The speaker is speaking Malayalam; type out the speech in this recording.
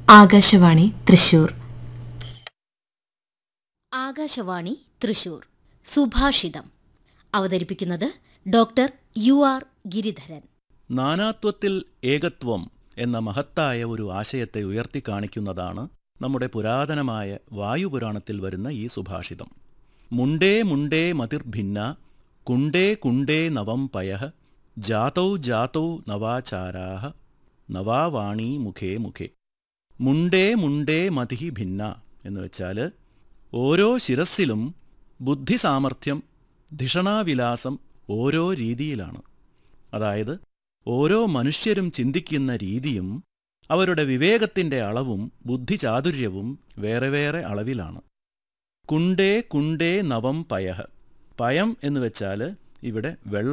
ആകാശവാണി തൃശൂർ ആകാശവാണി തൃശൂർ സുഭാഷിതം അവതരിപ്പിക്കുന്നത് ഡോക്ടർ യു ആർ ഗിരിധരൻ നാനാത്വത്തിൽ ഏകത്വം എന്ന മഹത്തായ ഒരു ആശയത്തെ ഉയർത്തിക്കാണിക്കുന്നതാണ് നമ്മുടെ പുരാതനമായ വായുപുരാണത്തിൽ വരുന്ന ഈ സുഭാഷിതം മുണ്ടേ മുണ്ടേ മതിർഭിന്ന കുണ്ടേ കുണ്ടേ നവം പയഃ ജാതൗ ജാതൗ നവാചാരാഹ നവാവാണീ മുഖേ മുഖേ മുണ്ടേ മുണ്ടേ മതിഹി ഭിന്ന എന്ന് വെച്ചാൽ ഓരോ ശിരസ്സിലും ബുദ്ധിസാമർഥ്യം ധിഷണാവിലാസം ഓരോ രീതിയിലാണ് അതായത് ഓരോ മനുഷ്യരും ചിന്തിക്കുന്ന രീതിയും അവരുടെ വിവേകത്തിന്റെ അളവും ബുദ്ധിചാതുര്യവും വേറെ വേറെ അളവിലാണ് കുണ്ടേ കുണ്ടേ നവം പയഃ പയം എന്ന് വെച്ചാൽ ഇവിടെ വെള്ളം